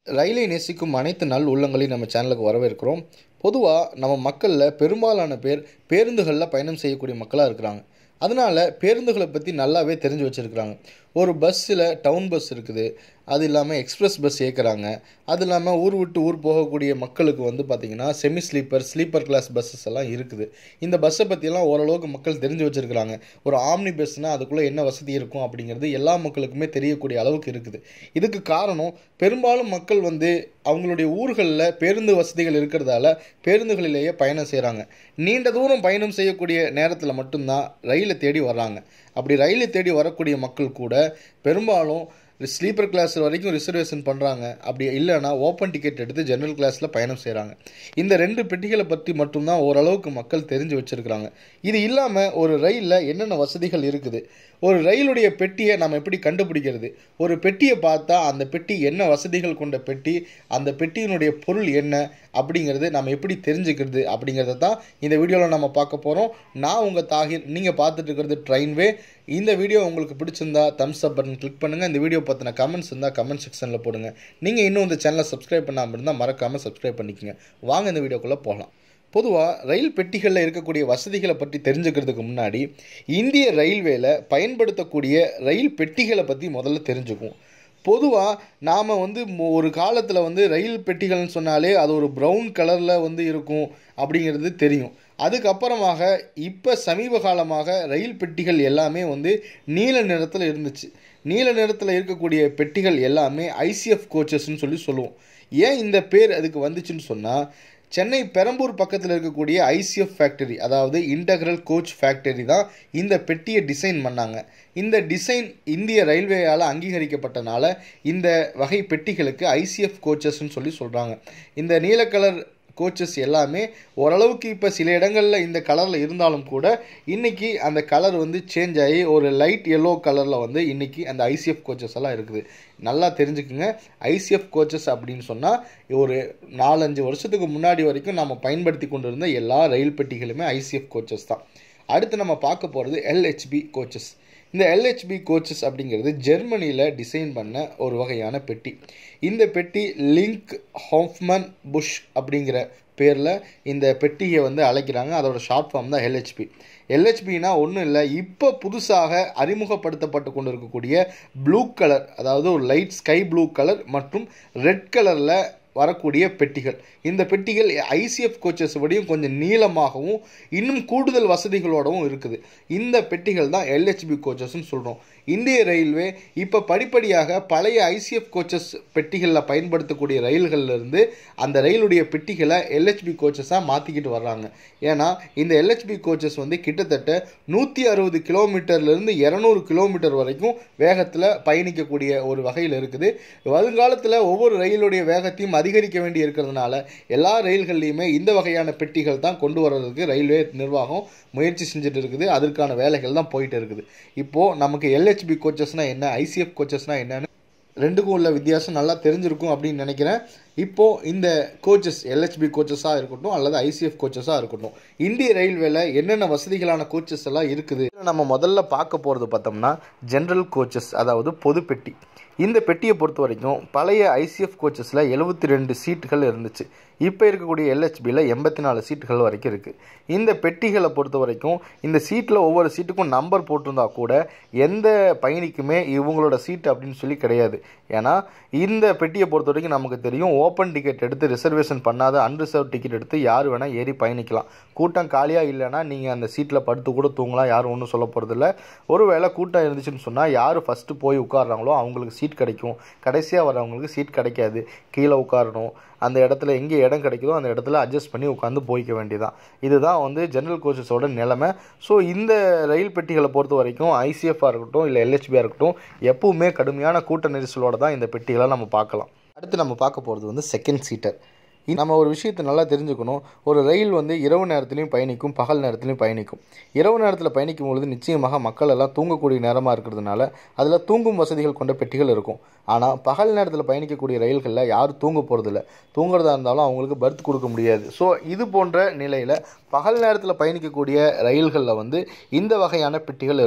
ரயிலை நேசிக்கும் அனைத்து நல் உள்ளங்களையும் நம்ம சேனலுக்கு வரவேற்கிறோம் பொதுவாக நம்ம மக்களில் பெரும்பாலான பேர் பேருந்துகளில் பயணம் செய்யக்கூடிய மக்களாக இருக்கிறாங்க அதனால் பேருந்துகளை பற்றி நல்லாவே தெரிஞ்சு வச்சுருக்கிறாங்க ஒரு பஸ்ஸில் டவுன் பஸ் இருக்குது அது இல்லாமல் எக்ஸ்பிரஸ் பஸ் இயக்குறாங்க அது இல்லாமல் ஊர் விட்டு ஊர் போகக்கூடிய மக்களுக்கு வந்து பார்த்திங்கன்னா semi sleeper sleeper class buses எல்லாம் இருக்குது இந்த பஸ்ஸை பற்றியெல்லாம் ஓரளவுக்கு மக்கள் தெரிஞ்சு வச்சுருக்கிறாங்க ஒரு ஆம்னி பஸ்னால் அதுக்குள்ளே என்ன வசதி இருக்கும் அப்படிங்கிறது எல்லா மக்களுக்குமே தெரியக்கூடிய அளவுக்கு இருக்குது இதுக்கு காரணம் பெரும்பாலும் மக்கள் வந்து அவங்களுடைய ஊர்களில் பேருந்து வசதிகள் இருக்கிறதால பேருந்துகளிலேயே பயணம் செய்கிறாங்க நீண்ட தூரம் பயணம் செய்யக்கூடிய நேரத்தில் மட்டும்தான் ரயிலை தேடி வர்றாங்க அப்படி ரயிலை தேடி வரக்கூடிய மக்கள் கூட பெரும்பாலும் ஸ்லீப்பர் கிளாஸ் வரைக்கும் ரிசர்வேஷன் பண்ணுறாங்க அப்படி இல்லைன்னா ஓப்பன் டிக்கெட் எடுத்து ஜென்ரல் கிளாஸில் பயணம் செய்கிறாங்க இந்த ரெண்டு பெட்டிகளை பற்றி மட்டும்தான் ஓரளவுக்கு மக்கள் தெரிஞ்சு வச்சுருக்கிறாங்க இது இல்லாமல் ஒரு ரயிலில் என்னென்ன வசதிகள் இருக்குது ஒரு ரயிலுடைய பெட்டியை நம்ம எப்படி கண்டுபிடிக்கிறது ஒரு பெட்டியை பார்த்தா அந்த பெட்டி என்ன வசதிகள் கொண்ட பெட்டி அந்த பெட்டியினுடைய பொருள் என்ன அப்படிங்கிறது நம்ம எப்படி தெரிஞ்சுக்கிறது அப்படிங்கிறத தான் இந்த வீடியோவில் நம்ம பார்க்க போகிறோம் நான் உங்கள் தாகிர் நீங்கள் பார்த்துட்டு இருக்கிறது ட்ரெயின்வே இந்த வீடியோ உங்களுக்கு பிடிச்சிருந்தா தம்ஸ் அப் பட்டன் கிளிக் பண்ணுங்கள் இந்த வீடியோ பற்றின கமெண்ட்ஸ் இருந்தால் கமெண்ட் செக்ஷனில் போடுங்க நீங்கள் இன்னும் இந்த சேனலை சப்ஸ்கிரைப் பண்ணாமல் இருந்தால் மறக்காமல் சப்ஸ்கிரைப் பண்ணிக்கோங்க வாங்க இந்த வீடியோக்குள்ளே போகலாம் பொதுவாக ரயில் பெட்டிகளில் இருக்கக்கூடிய வசதிகளை பற்றி தெரிஞ்சுக்கிறதுக்கு முன்னாடி இந்திய ரயில்வேல பயன்படுத்தக்கூடிய ரயில் பெட்டிகளை பற்றி முதல்ல தெரிஞ்சுக்குவோம் பொதுவாக நாம் வந்து ஒரு காலத்தில் வந்து ரயில் பெட்டிகள்னு சொன்னாலே அது ஒரு ப்ரௌன் கலரில் வந்து இருக்கும் அப்படிங்கிறது தெரியும் அதுக்கப்புறமாக இப்போ சமீப காலமாக ரயில் பெட்டிகள் எல்லாமே வந்து நீல நிறத்தில் இருந்துச்சு நீல நிறத்தில் இருக்கக்கூடிய பெட்டிகள் எல்லாமே ஐசிஎஃப் கோச்சஸ்ன்னு சொல்லி சொல்லுவோம் ஏன் இந்த பேர் அதுக்கு வந்துச்சுன்னு சொன்னால் சென்னை பெரம்பூர் பக்கத்தில் இருக்கக்கூடிய ஐசிஎஃப் ஃபேக்டரி அதாவது இன்டகிரல் கோச் ஃபேக்டரி தான் இந்த பெட்டியை டிசைன் பண்ணாங்க இந்த டிசைன் இந்திய ரயில்வேயால் அங்கீகரிக்கப்பட்டனால இந்த வகை பெட்டிகளுக்கு ஐசிஎஃப் கோச்சஸ்ன்னு சொல்லி சொல்கிறாங்க இந்த நீல கலர் கோச்சஸ் எல்லாமே ஓரளவுக்கு இப்போ சில இடங்களில் இந்த கலரில் இருந்தாலும் கூட இன்றைக்கி அந்த கலர் வந்து சேஞ்ச் ஆகி ஒரு லைட் எல்லோ கலரில் வந்து இன்றைக்கி அந்த ஐசிஎஃப் கோச்சஸ் எல்லாம் இருக்குது நல்லா தெரிஞ்சுக்குங்க ஐசிஎஃப் கோச்சஸ் அப்படின்னு சொன்னால் ஒரு நாலஞ்சு வருஷத்துக்கு முன்னாடி வரைக்கும் நம்ம பயன்படுத்தி கொண்டு இருந்த எல்லா ரயில் பெட்டிகளுமே ஐசிஎஃப் கோச்சஸ் தான் அடுத்து நம்ம பார்க்க போகிறது எல்ஹெச்பி கோச்சஸ் இந்த எல்ஹெச்பி கோச்சஸ் அப்படிங்கிறது ஜெர்மனியில் டிசைன் பண்ண ஒரு வகையான பெட்டி இந்த பெட்டி லிங்க் ஹாஃப்மன் புஷ் அப்படிங்கிற பேரில் இந்த பெட்டியை வந்து அழைக்கிறாங்க அதோட ஷார்ட் ஃபார்ம் தான் எல்ஹெச்பி எல்ஹெச்பினா ஒன்றும் இல்லை இப்போ புதுசாக அறிமுகப்படுத்தப்பட்டு கொண்டு இருக்கக்கூடிய ப்ளூ கலர் அதாவது ஒரு லைட் ஸ்கை ப்ளூ கலர் மற்றும் ரெட் கலரில் வரக்கூடிய பெட்டிகள் இந்த பெட்டிகள் ஐசிஎஃப் கோச்சஸ் விடையும் கொஞ்சம் நீளமாகவும் இன்னும் கூடுதல் வசதிகளோடவும் இருக்குது இந்த பெட்டிகள் தான் எல்ஹெச்பி கோச்சஸ்ன்னு சொல்கிறோம் இந்திய ரயில்வே இப்போ படிப்படியாக பழைய ஐசிஎஃப் கோச்சஸ் பெட்டிகளில் பயன்படுத்தக்கூடிய ரயில்கள்லேருந்து அந்த ரயிலுடைய பெட்டிகளை எல்ஹெச்பி கோச்சஸாக மாற்றிக்கிட்டு வர்றாங்க ஏன்னா இந்த எல்ஹெச்பி கோச்சஸ் வந்து கிட்டத்தட்ட நூற்றி அறுபது கிலோமீட்டர்லேருந்து இரநூறு கிலோமீட்டர் வரைக்கும் வேகத்தில் பயணிக்கக்கூடிய ஒரு வகையில் இருக்குது வருங்காலத்தில் ஒவ்வொரு ரயிலுடைய வேகத்தையும் அதிகரிக்க வேண்டி இருக்கிறதுனால எல்லா ரயில்கள்லையுமே இந்த வகையான பெட்டிகள் தான் கொண்டு வர்றதுக்கு ரயில்வே நிர்வாகம் முயற்சி செஞ்சுட்டு இருக்குது அதற்கான வேலைகள் தான் போயிட்டு இருக்குது இப்போது நமக்கு எல்ஹெச்பி கோச்சஸ்னால் என்ன ஐசிஎஃப் கோச்சஸ்னால் என்னன்னு ரெண்டுக்கும் உள்ள வித்தியாசம் நல்லா தெரிஞ்சிருக்கும் அப்படின்னு நினைக்கிறேன் இப்போது இந்த கோச்சஸ் எல்ஹெச்பி கோச்சஸாக இருக்கட்டும் அல்லது ஐசிஎஃப் கோச்சஸாக இருக்கட்டும் இந்திய ரயில்வேல என்னென்ன வசதிகளான கோச்சஸ் எல்லாம் இருக்குது நம்ம முதல்ல பார்க்க போகிறது பார்த்தோம்னா ஜென்ரல் கோச்சஸ் அதாவது பொது பெட்டி இந்த பெட்டியை பொறுத்த வரைக்கும் பழைய ஐசிஎஃப் கோச்சஸில் எழுபத்தி ரெண்டு சீட்டுகள் இருந்துச்சு இப்போ இருக்கக்கூடிய எல்ஹெச்பியில் எண்பத்தி நாலு சீட்டுகள் வரைக்கும் இருக்குது இந்த பெட்டிகளை பொறுத்த வரைக்கும் இந்த சீட்டில் ஒவ்வொரு சீட்டுக்கும் நம்பர் போட்டிருந்தா கூட எந்த பயணிக்குமே இவங்களோட சீட் அப்படின்னு சொல்லி கிடையாது ஏன்னா இந்த பெட்டியை பொறுத்த வரைக்கும் நமக்கு தெரியும் ஓப்பன் டிக்கெட் எடுத்து ரிசர்வேஷன் பண்ணாத அன்ரிசர்வ் டிக்கெட் எடுத்து யார் வேணால் ஏறி பயணிக்கலாம் கூட்டம் காலியாக இல்லைன்னா நீங்கள் அந்த சீட்டில் படுத்து கூட தூங்கலாம் யாரும் ஒன்றும் சொல்ல போகிறதில்ல ஒருவேளை கூட்டம் இருந்துச்சுன்னு சொன்னால் யார் ஃபஸ்ட்டு போய் உட்காடுறாங்களோ அவங்களுக்கு சீட் கிடைக்கும் கடைசியாக வரவங்களுக்கு சீட் கிடைக்காது கீழே உட்காரணும் அந்த இடத்துல எங்கே இடம் கிடைக்குதோ அந்த இடத்துல அட்ஜஸ்ட் பண்ணி உட்காந்து போய்க்க வேண்டியதான் இதுதான் வந்து ஜென்ரல் கோச்சஸோட நிலைமை ஸோ இந்த ரயில் பெட்டிகளை பொறுத்த வரைக்கும் ஐசிஎஃபாக இருக்கட்டும் இல்லை எல்ஹெச்பியாக இருக்கட்டும் எப்பவுமே கடுமையான கூட்ட நெரிசலோட தான் இந்த பெட்டிகளை நம்ம பார்க்கலாம் அடுத்து நம்ம பார்க்க போகிறது வந்து செகண்ட் சீட்டர் நம்ம ஒரு விஷயத்தை நல்லா தெரிஞ்சுக்கணும் ஒரு ரயில் வந்து இரவு நேரத்துலையும் பயணிக்கும் பகல் நேரத்துலையும் பயணிக்கும் இரவு நேரத்தில் பயணிக்கும் பொழுது நிச்சயமாக மக்கள் எல்லாம் தூங்கக்கூடிய நேரமாக இருக்கிறதுனால அதில் தூங்கும் வசதிகள் கொண்ட பெட்டிகள் இருக்கும் ஆனால் பகல் நேரத்தில் பயணிக்கக்கூடிய ரயில்களில் யாரும் தூங்க போகிறதில்ல தூங்குறதா இருந்தாலும் அவங்களுக்கு பர்த் கொடுக்க முடியாது ஸோ இது போன்ற நிலையில் பகல் நேரத்தில் பயணிக்கக்கூடிய ரயில்களில் வந்து இந்த வகையான பெட்டிகள் இருக்கும்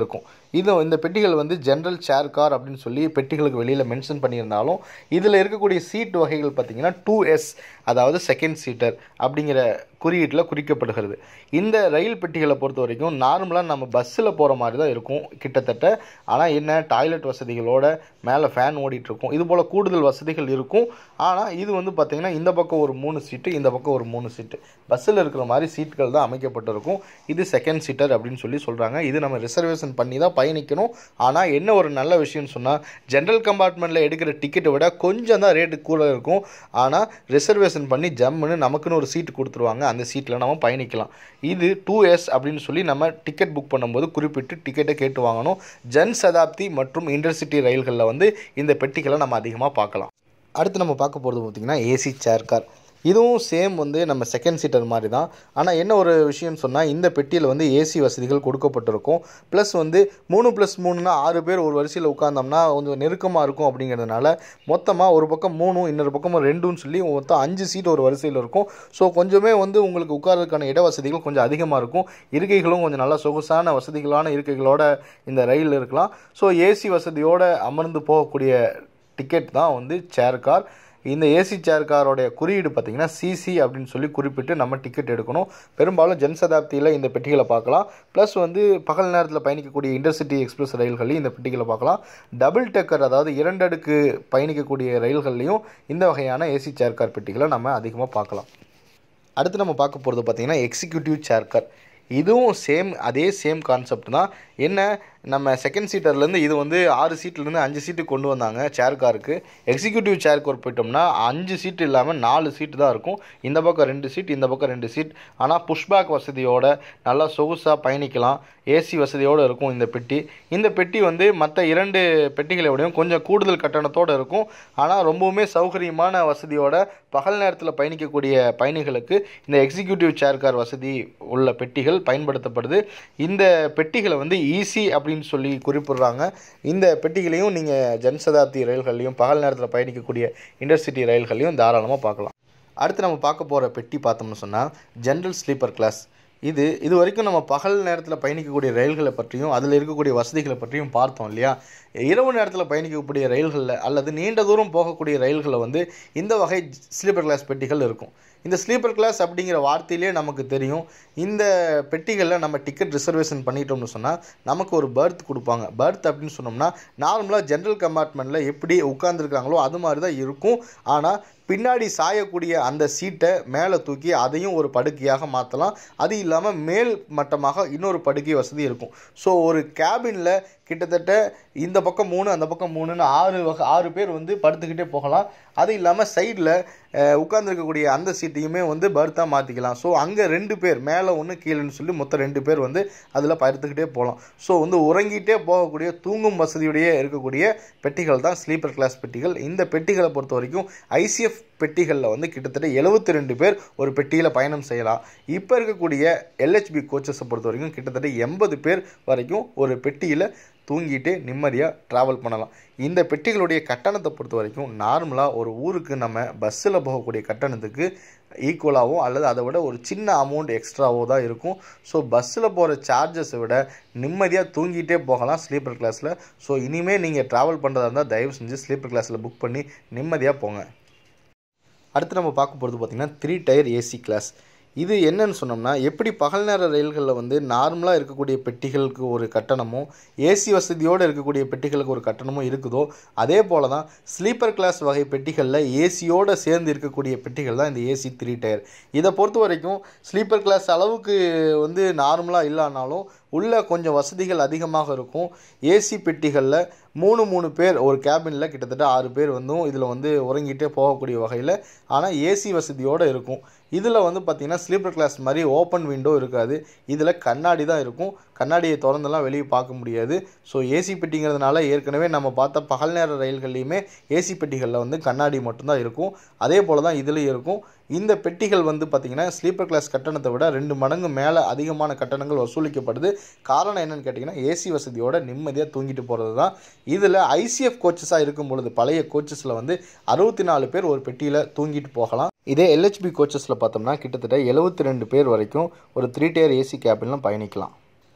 இது இந்த பெட்டிகள் வந்து ஜென்ரல் சேர் கார் அப்படின்னு சொல்லி பெட்டிகளுக்கு வெளியில் மென்ஷன் பண்ணியிருந்தாலும் இதில் இருக்கக்கூடிய சீட் வகைகள் பார்த்திங்கன்னா டூ எஸ் அதாவது செகண்ட் சீட்டர் அப்படிங்கிற குறியீட்டில் குறிக்கப்படுகிறது இந்த ரயில் பெட்டிகளை பொறுத்த வரைக்கும் நார்மலாக நம்ம பஸ்ஸில் போகிற மாதிரி தான் இருக்கும் கிட்டத்தட்ட ஆனால் என்ன டாய்லெட் வசதிகளோட மேலே ஃபேன் ஓடிட்டுருக்கும் இது போல் கூடுதல் வசதிகள் இருக்கும் ஆனால் இது வந்து பார்த்திங்கன்னா இந்த பக்கம் ஒரு மூணு சீட்டு இந்த பக்கம் ஒரு மூணு சீட்டு பஸ்ஸில் இருக்கிற மாதிரி சீட்டுகள் தான் அமைக்கப்பட்டிருக்கும் இது செகண்ட் சீட்டர் அப்படின்னு சொல்லி சொல்கிறாங்க இது நம்ம ரிசர்வேஷன் பண்ணி தான் பயணிக்கணும் ஆனால் என்ன ஒரு நல்ல விஷயம்னு சொன்னால் ஜென்ரல் கம்பார்ட்மெண்ட்டில் எடுக்கிற டிக்கெட்டை விட கொஞ்சம் தான் ரேட்டு கூட இருக்கும் ஆனால் ரிசர்வேஷன் பண்ணி ஜம்முன்னு நமக்குன்னு ஒரு சீட்டு கொடுத்துருவாங்க அந்த சீட்டில் நம்ம பயணிக்கலாம் இது டூ எஸ் அப்படின்னு சொல்லி நம்ம டிக்கெட் புக் பண்ணும்போது குறிப்பிட்டு டிக்கெட்டை கேட்டு வாங்கணும் ஜன் சதாப்தி மற்றும் இன்டர்சிட்டி ரயில்களில் வந்து இந்த பெட்டிகளை நம்ம அதிகமாக பார்க்கலாம் அடுத்து நம்ம பார்க்க போகிறது பார்த்திங்கன்னா ஏசி சேர் கார் இதுவும் சேம் வந்து நம்ம செகண்ட் சீட்டர் மாதிரி தான் ஆனால் என்ன ஒரு விஷயம்னு சொன்னால் இந்த பெட்டியில் வந்து ஏசி வசதிகள் கொடுக்கப்பட்டிருக்கும் ப்ளஸ் வந்து மூணு ப்ளஸ் மூணுனா ஆறு பேர் ஒரு வரிசையில் உட்காந்தோம்னா கொஞ்சம் நெருக்கமாக இருக்கும் அப்படிங்கிறதுனால மொத்தமாக ஒரு பக்கம் மூணும் இன்னொரு பக்கம் ரெண்டுன்னு சொல்லி மொத்தம் அஞ்சு சீட் ஒரு வரிசையில் இருக்கும் ஸோ கொஞ்சமே வந்து உங்களுக்கு உட்கார்றதுக்கான இட வசதிகள் கொஞ்சம் அதிகமாக இருக்கும் இருக்கைகளும் கொஞ்சம் நல்லா சொகுசான வசதிகளான இருக்கைகளோட இந்த ரயில் இருக்கலாம் ஸோ ஏசி வசதியோடு அமர்ந்து போகக்கூடிய டிக்கெட் தான் வந்து சேர் கார் இந்த ஏசி சேர் காரோடைய குறியீடு பார்த்திங்கன்னா சிசி அப்படின்னு சொல்லி குறிப்பிட்டு நம்ம டிக்கெட் எடுக்கணும் பெரும்பாலும் ஜன்சதாப்தியில் இந்த பெட்டிகளை பார்க்கலாம் ப்ளஸ் வந்து பகல் நேரத்தில் பயணிக்கக்கூடிய இன்டர்சிட்டி எக்ஸ்பிரஸ் ரயில்களையும் இந்த பெட்டிகளை பார்க்கலாம் டபுள் டெக்கர் அதாவது இரண்டடுக்கு பயணிக்கக்கூடிய ரயில்கள்லையும் இந்த வகையான ஏசி சேர் கார் பெட்டிகளை நம்ம அதிகமாக பார்க்கலாம் அடுத்து நம்ம பார்க்க போகிறது பார்த்திங்கன்னா எக்ஸிக்யூட்டிவ் சேர் கார் இதுவும் சேம் அதே சேம் கான்செப்ட் தான் என்ன நம்ம செகண்ட் சீட்டர்லேருந்து இது வந்து ஆறு சீட்லேருந்து அஞ்சு சீட்டு கொண்டு வந்தாங்க சேர் காருக்கு எக்ஸிக்யூட்டிவ் சேர் கார் போயிட்டோம்னா அஞ்சு சீட்டு இல்லாமல் நாலு சீட்டு தான் இருக்கும் இந்த பக்கம் ரெண்டு சீட் இந்த பக்கம் ரெண்டு சீட் ஆனால் புஷ்பேக் வசதியோட நல்லா சொகுசாக பயணிக்கலாம் ஏசி வசதியோடு இருக்கும் இந்த பெட்டி இந்த பெட்டி வந்து மற்ற இரண்டு பெட்டிகளை விடையும் கொஞ்சம் கூடுதல் கட்டணத்தோடு இருக்கும் ஆனால் ரொம்பவுமே சௌகரியமான வசதியோட பகல் நேரத்தில் பயணிக்கக்கூடிய பயணிகளுக்கு இந்த எக்ஸிக்யூட்டிவ் சேர் கார் வசதி உள்ள பெட்டிகள் பயன்படுத்தப்படுது இந்த பெட்டிகளை வந்து ஈஸி அப்படின்னு சொல்லி குறிப்பிடுறாங்க இந்த பெட்டிகளையும் நீங்கள் ஜன்சதாப்தி ரயில்கள்லையும் பகல் நேரத்தில் பயணிக்கக்கூடிய இன்டர்சிட்டி ரயில்கள்லையும் தாராளமாக பார்க்கலாம் அடுத்து நம்ம பார்க்க போகிற பெட்டி பார்த்தோம்னு சொன்னால் ஜென்ரல் ஸ்லீப்பர் கிளாஸ் இது இது வரைக்கும் நம்ம பகல் நேரத்தில் பயணிக்கக்கூடிய ரயில்களை பற்றியும் அதில் இருக்கக்கூடிய வசதிகளை பற்றியும் பார்த்தோம் இல்லையா இரவு நேரத்தில் பயணிக்கக்கூடிய ரயில்களில் அல்லது நீண்ட தூரம் போகக்கூடிய ரயில்களில் வந்து இந்த வகை ஸ்லீப்பர் கிளாஸ் பெட்டிகள் இருக்கும் இந்த ஸ்லீப்பர் கிளாஸ் அப்படிங்கிற வார்த்தையிலே நமக்கு தெரியும் இந்த பெட்டிகளில் நம்ம டிக்கெட் ரிசர்வேஷன் பண்ணிட்டோம்னு சொன்னால் நமக்கு ஒரு பர்த் கொடுப்பாங்க பர்த் அப்படின்னு சொன்னோம்னா நார்மலாக ஜென்ரல் கம்பார்ட்மெண்ட்டில் எப்படி உட்காந்துருக்காங்களோ அது மாதிரி தான் இருக்கும் ஆனால் பின்னாடி சாயக்கூடிய அந்த சீட்டை மேலே தூக்கி அதையும் ஒரு படுக்கையாக மாற்றலாம் அது இல்லாமல் மேல் மட்டமாக இன்னொரு படுக்கை வசதி இருக்கும் ஸோ ஒரு கேபினில் கிட்டத்தட்ட இந்த பக்கம் மூணு அந்த பக்கம் மூணுன்னு ஆறு வகை ஆறு பேர் வந்து படுத்துக்கிட்டே போகலாம் அது இல்லாமல் சைடில் உட்காந்துருக்கக்கூடிய அந்த சீட்டையுமே வந்து பர்த்தாக மாற்றிக்கலாம் ஸோ அங்கே ரெண்டு பேர் மேலே ஒன்று கீழேன்னு சொல்லி மொத்தம் ரெண்டு பேர் வந்து அதில் படுத்துக்கிட்டே போகலாம் ஸோ வந்து உறங்கிட்டே போகக்கூடிய தூங்கும் வசதியுடைய இருக்கக்கூடிய பெட்டிகள் தான் ஸ்லீப்பர் கிளாஸ் பெட்டிகள் இந்த பெட்டிகளை பொறுத்த வரைக்கும் ஐசிஎஃப் பெட்டிகளில் வந்து கிட்டத்தட்ட எழுபத்தி ரெண்டு பேர் ஒரு பெட்டியில் பயணம் செய்யலாம் இப்போ இருக்கக்கூடிய எல்ஹெச்பி கோச்சஸை பொறுத்த வரைக்கும் கிட்டத்தட்ட எண்பது பேர் வரைக்கும் ஒரு பெட்டியில் தூங்கிட்டு நிம்மதியாக ட்ராவல் பண்ணலாம் இந்த பெட்டிகளுடைய கட்டணத்தை பொறுத்த வரைக்கும் நார்மலாக ஒரு ஊருக்கு நம்ம பஸ்ஸில் போகக்கூடிய கட்டணத்துக்கு ஈக்குவலாகவோ அல்லது அதை விட ஒரு சின்ன அமௌண்ட் எக்ஸ்ட்ராவோ தான் இருக்கும் ஸோ பஸ்ஸில் போகிற சார்ஜஸை விட நிம்மதியாக தூங்கிட்டே போகலாம் ஸ்லீப்பர் கிளாஸில் ஸோ இனிமேல் நீங்கள் ட்ராவல் பண்ணுறதா இருந்தால் தயவு செஞ்சு ஸ்லீப்பர் கிளாஸில் புக் பண்ணி நிம்மதியாக போங்க அடுத்து நம்ம பார்க்க போகிறது பார்த்திங்கன்னா த்ரீ டயர் ஏசி கிளாஸ் இது என்னன்னு சொன்னோம்னா எப்படி பகல் நேர ரயில்களில் வந்து நார்மலாக இருக்கக்கூடிய பெட்டிகளுக்கு ஒரு கட்டணமும் ஏசி வசதியோடு இருக்கக்கூடிய பெட்டிகளுக்கு ஒரு கட்டணமும் இருக்குதோ அதே போல் தான் ஸ்லீப்பர் கிளாஸ் வகை பெட்டிகளில் ஏசியோடு சேர்ந்து இருக்கக்கூடிய பெட்டிகள் தான் இந்த ஏசி த்ரீ டயர் இதை பொறுத்த வரைக்கும் ஸ்லீப்பர் கிளாஸ் அளவுக்கு வந்து நார்மலாக இல்லைனாலும் உள்ள கொஞ்சம் வசதிகள் அதிகமாக இருக்கும் ஏசி பெட்டிகளில் மூணு மூணு பேர் ஒரு கேபினில் கிட்டத்தட்ட ஆறு பேர் வந்தும் இதில் வந்து உறங்கிட்டே போகக்கூடிய வகையில் ஆனால் ஏசி வசதியோடு இருக்கும் இதில் வந்து பார்த்திங்கன்னா ஸ்லீப்பர் கிளாஸ் மாதிரி ஓப்பன் விண்டோ இருக்காது இதில் கண்ணாடி தான் இருக்கும் கண்ணாடியை திறந்தெல்லாம் வெளியே பார்க்க முடியாது ஸோ ஏசி பெட்டிங்கிறதுனால ஏற்கனவே நம்ம பார்த்த பகல் நேர ரயில்கள்லையுமே ஏசி பெட்டிகளில் வந்து கண்ணாடி மட்டும்தான் இருக்கும் அதே போல் தான் இதுலேயும் இருக்கும் இந்த பெட்டிகள் வந்து பார்த்திங்கன்னா ஸ்லீப்பர் கிளாஸ் கட்டணத்தை விட ரெண்டு மடங்கு மேலே அதிகமான கட்டணங்கள் வசூலிக்கப்படுது காரணம் என்னென்னு கேட்டிங்கன்னா ஏசி வசதியோட நிம்மதியாக தூங்கிட்டு போகிறது தான் இதில் ஐசிஎஃப் கோச்சஸாக இருக்கும் பொழுது பழைய கோச்சஸில் வந்து அறுபத்தி நாலு பேர் ஒரு பெட்டியில் தூங்கிட்டு போகலாம் இதே எல்ஹெச்பி கோச்சஸில் பார்த்தோம்னா கிட்டத்தட்ட எழுபத்தி ரெண்டு பேர் வரைக்கும் ஒரு த்ரீ டயர் ஏசி கேபினில் பயணிக்கலாம்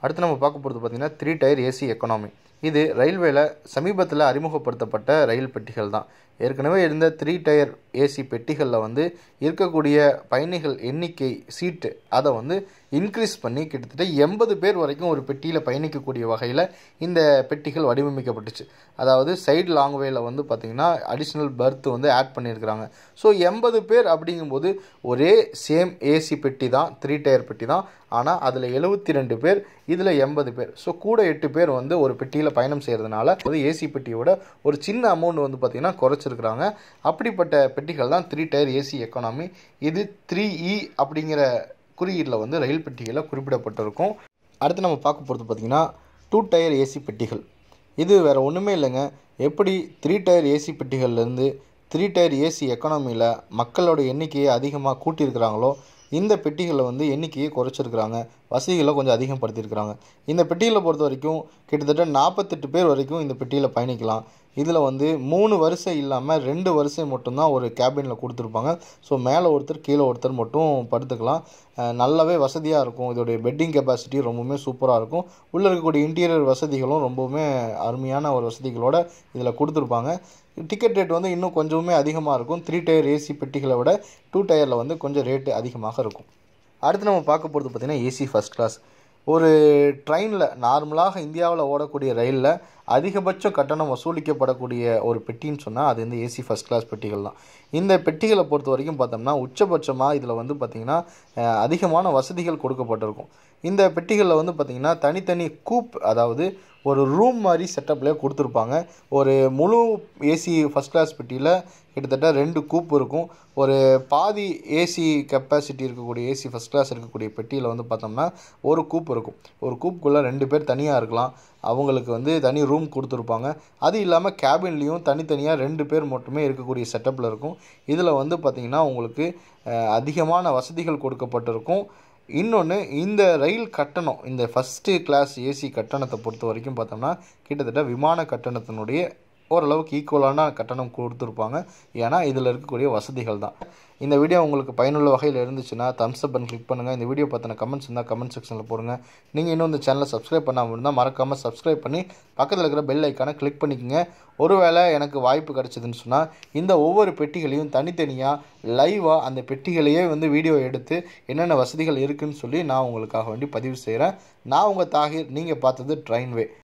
அடுத்து நம்ம பார்க்க போகிறது பார்த்திங்கன்னா த்ரீ டயர் ஏசி எக்கனாமி இது ரயில்வேல சமீபத்தில் அறிமுகப்படுத்தப்பட்ட ரயில் பெட்டிகள் தான் ஏற்கனவே இருந்த த்ரீ டயர் ஏசி பெட்டிகளில் வந்து இருக்கக்கூடிய பயணிகள் எண்ணிக்கை சீட்டு அதை வந்து இன்க்ரீஸ் பண்ணி கிட்டத்தட்ட எண்பது பேர் வரைக்கும் ஒரு பெட்டியில் பயணிக்கக்கூடிய வகையில் இந்த பெட்டிகள் வடிவமைக்கப்பட்டுச்சு அதாவது சைடு லாங்வேல வந்து பார்த்திங்கன்னா அடிஷ்னல் பர்த் வந்து ஆட் பண்ணியிருக்கிறாங்க ஸோ எண்பது பேர் அப்படிங்கும்போது ஒரே சேம் ஏசி பெட்டி தான் த்ரீ டயர் பெட்டி தான் ஆனால் அதில் எழுபத்தி ரெண்டு பேர் இதில் எண்பது பேர் ஸோ கூட எட்டு பேர் வந்து ஒரு பெட்டியில் பயணம் செய்கிறதுனால அது ஏசி பெட்டியோட ஒரு சின்ன அமௌண்ட் வந்து பார்த்திங்கன்னா குறைச்சிருக்கிறாங்க அப்படிப்பட்ட பெட்டிகள் தான் த்ரீ டயர் ஏசி எக்கானமி இது த்ரீ இ அப்படிங்கிற குறியீடில் வந்து ரயில் பெட்டிகளில் குறிப்பிடப்பட்டிருக்கும் அடுத்து நம்ம பார்க்க போகிறது பார்த்திங்கன்னா டூ டயர் ஏசி பெட்டிகள் இது வேறு ஒன்றுமே இல்லைங்க எப்படி த்ரீ டயர் ஏசி பெட்டிகள்லேருந்து த்ரீ டயர் ஏசி எக்கானமியில் மக்களோட எண்ணிக்கையை அதிகமாக கூட்டியிருக்கிறாங்களோ இந்த பெட்டிகளில் வந்து எண்ணிக்கையை குறைச்சிருக்கிறாங்க வசதிகளை கொஞ்சம் அதிகப்படுத்தியிருக்கிறாங்க இந்த பெட்டிகளை பொறுத்த வரைக்கும் கிட்டத்தட்ட நாற்பத்தெட்டு பேர் வரைக்கும் இந்த பெட்டியில் பயணிக்கலாம் இதில் வந்து மூணு வரிசை இல்லாமல் ரெண்டு வரிசை மட்டும்தான் ஒரு கேபினில் கொடுத்துருப்பாங்க ஸோ மேலே ஒருத்தர் கீழே ஒருத்தர் மட்டும் படுத்துக்கலாம் நல்லாவே வசதியாக இருக்கும் இதோடைய பெட்டிங் கெப்பாசிட்டி ரொம்பவுமே சூப்பராக இருக்கும் உள்ளே இருக்கக்கூடிய இன்டீரியர் வசதிகளும் ரொம்பவுமே அருமையான ஒரு வசதிகளோட இதில் கொடுத்துருப்பாங்க டிக்கெட் ரேட் வந்து இன்னும் கொஞ்சமே அதிகமாக இருக்கும் த்ரீ டயர் ஏசி பெட்டிகளை விட டூ டயரில் வந்து கொஞ்சம் ரேட்டு அதிகமாக இருக்கும் அடுத்து நம்ம பார்க்க போகிறது பார்த்திங்கன்னா ஏசி ஃபஸ்ட் கிளாஸ் ஒரு ட்ரெயினில் நார்மலாக இந்தியாவில் ஓடக்கூடிய ரயிலில் அதிகபட்சம் கட்டணம் வசூலிக்கப்படக்கூடிய ஒரு பெட்டின்னு சொன்னால் அது வந்து ஏசி ஃபஸ்ட் கிளாஸ் பெட்டிகள் தான் இந்த பெட்டிகளை பொறுத்த வரைக்கும் பார்த்தோம்னா உச்சபட்சமாக இதில் வந்து பார்த்திங்கன்னா அதிகமான வசதிகள் கொடுக்கப்பட்டிருக்கும் இந்த பெட்டிகளில் வந்து பார்த்திங்கன்னா தனித்தனி கூப் அதாவது ஒரு ரூம் மாதிரி செட்டப்லேயே கொடுத்துருப்பாங்க ஒரு முழு ஏசி ஃபஸ்ட் கிளாஸ் பெட்டியில் கிட்டத்தட்ட ரெண்டு கூப் இருக்கும் ஒரு பாதி ஏசி கெப்பாசிட்டி இருக்கக்கூடிய ஏசி ஃபஸ்ட் கிளாஸ் இருக்கக்கூடிய பெட்டியில் வந்து பார்த்தோம்னா ஒரு கூப் இருக்கும் ஒரு கூப்புக்குள்ளே ரெண்டு பேர் தனியாக இருக்கலாம் அவங்களுக்கு வந்து தனி ரூம் கொடுத்துருப்பாங்க அது இல்லாமல் கேபின்லேயும் தனித்தனியாக ரெண்டு பேர் மட்டுமே இருக்கக்கூடிய செட்டப்பில் இருக்கும் இதில் வந்து பார்த்திங்கன்னா உங்களுக்கு அதிகமான வசதிகள் கொடுக்கப்பட்டிருக்கும் இன்னொன்று இந்த ரயில் கட்டணம் இந்த ஃபஸ்ட்டு கிளாஸ் ஏசி கட்டணத்தை பொறுத்த வரைக்கும் பார்த்தோம்னா கிட்டத்தட்ட விமான கட்டணத்தினுடைய ஓரளவுக்கு ஈக்குவலான கட்டணம் கொடுத்துருப்பாங்க ஏன்னா இதில் இருக்கக்கூடிய வசதிகள் தான் இந்த வீடியோ உங்களுக்கு பயனுள்ள வகையில் இருந்துச்சுன்னா தம்ஸ் அப் பண்ணி கிளிக் பண்ணுங்கள் இந்த வீடியோ பற்றின கமெண்ட்ஸ் இருந்தால் கமெண்ட் செக்ஷனில் போடுங்க நீங்கள் இன்னும் இந்த சேனலை சப்ஸ்கிரைப் பண்ணாமல் இருந்தால் மறக்காமல் சப்ஸ்கிரைப் பண்ணி பக்கத்தில் இருக்கிற பெல் ஐக்கானை கிளிக் பண்ணிக்கோங்க ஒருவேளை எனக்கு வாய்ப்பு கிடச்சிதுன்னு சொன்னால் இந்த ஒவ்வொரு பெட்டிகளையும் தனித்தனியாக லைவாக அந்த பெட்டிகளையே வந்து வீடியோ எடுத்து என்னென்ன வசதிகள் இருக்குதுன்னு சொல்லி நான் உங்களுக்காக வேண்டி பதிவு செய்கிறேன் நான் உங்கள் தாகிர் நீங்கள் பார்த்தது ட்ரெயின்வே